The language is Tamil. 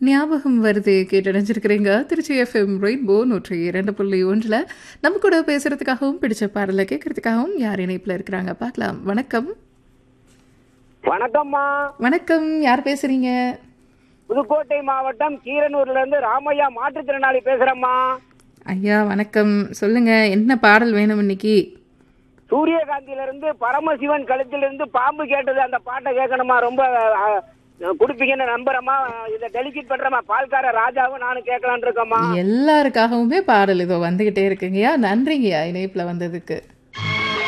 ஞாபகம் வருது கேட்டடைஞ்சிருக்கிறீங்க திருச்சி எஃப்எம் ரெயின்போ நூற்றி இரண்டு புள்ளி ஒன்றில் நம்ம கூட பேசுறதுக்காகவும் பிடிச்ச பாடலை கேட்கறதுக்காகவும் யார் இணைப்பில் இருக்கிறாங்க பார்க்கலாம் வணக்கம் வணக்கம்மா வணக்கம் யார் பேசுறீங்க புதுக்கோட்டை மாவட்டம் கீரனூர்ல இருந்து ராமையா மாற்றுத்திறனாளி பேசுறேம்மா ஐயா வணக்கம் சொல்லுங்க என்ன பாடல் வேணும் இன்னைக்கு சூரியகாந்தியில இருந்து பரமசிவன் கழுத்திலிருந்து பாம்பு கேட்டது அந்த பாட்டை கேட்கணுமா ரொம்ப அஹ், கொடுப்பீங்கன்னு நம்புறேம்மா இதை டெலிகேட் பண்றேம்மா பால்கார ராஜாவும் நானும் கேட்கலான் இருக்கேம்மா எல்லாருக்காகவுமே பாடல் இதோ வந்துகிட்டே இருக்குங்கய்யா நன்றிங்கய்யா இணைப்பில் வந்ததுக்கு